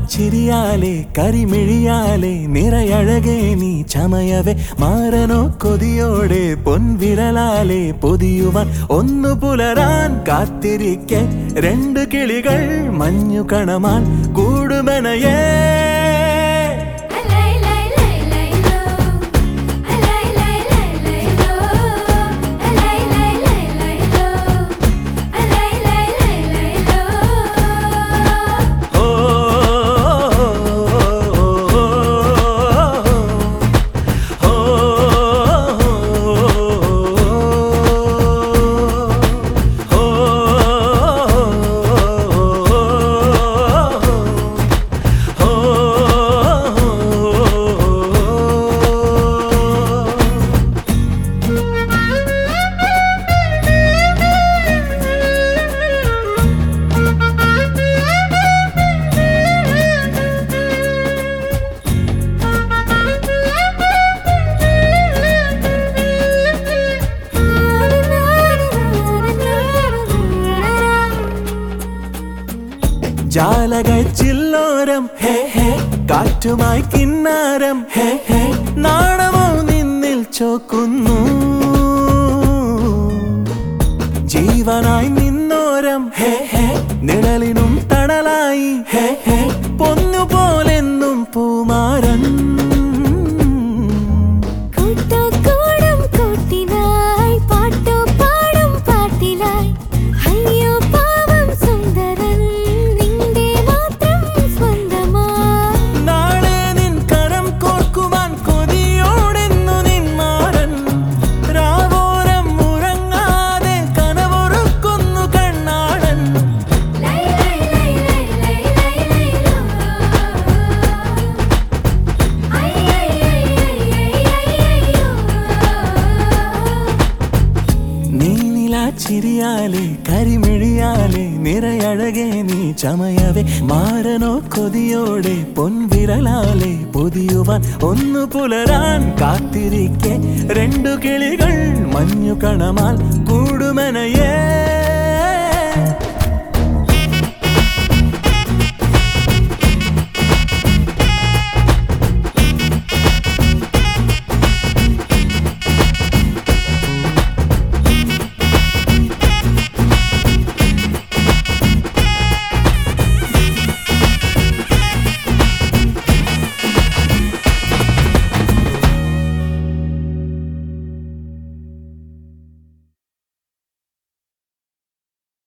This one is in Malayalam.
ചിരിയാലെ കരിമിഴിയാലെ നിറയഴകേ നീ ചമയവേ മാറനോ കൊതിയോടെ പൊൻവിരലാലെ പൊതിയുവാൻ ഒന്നു പുലരാൻ കാത്തിരിക്കെ രണ്ട് കിളികൾ മഞ്ഞു കണമാൻ കൂടുമനയേ ലൈ ലൈ ലൈ ലൈ ലോ ലൈ ലൈ ലൈ ലൈ ലോ ലൈ ലൈ ലൈ ലൈ ലോ ലൈ ലൈ ലൈ ലൈ ലോ ഓ ജാലക ചില്ലോരം ഹേ ഹേ കാറ്റുമായി കിന്നാരം ഹേ ഹേ നാണമോ നിന്നിൽ ചോക്കുന്നു ജീവനായി നിന്നോരം ഹേ ഹേ നിഴലിനും തണലായി ഹേ ഹേ പൊന്നുപോലെന്നും പൂമാരൻ കൂട്ടോടും കൂട്ടിനായി പാട്ടോ പാടും പാട്ടിലായി അയ്യോ പാവം സുന്ദരൻ നിന്റെ മാത്രം സ്വന്തമായി നാളെ നിൻ കരം കോർക്കുവാൻ കൊതിയോടെന്നു നിന്മാരൻ രാവോരം ഉറങ്ങാതെ കനവൊറുക്കുന്നു കണ്ണാടൻ ലൈ ലൈ ലൈ ലൈ ലൈ ലൈ ലൈ ലോ ഐ ഐ ഐ ഐ ഐ അയ്യോ നീനില ചിരിയാലെ കരിമിഴിയാലെ നിറയഴകെ നീ ചമയവേ മാറനോ കൊതിയോടെ പൊൻവിരലാലെ പൊതിയുവാൻ ഒന്നു പുലരാൻ കാത്തിരിക്കെ രണ്ടു കിളികൾ മഞ്ഞു കണമാൽ കൂടുമനയേ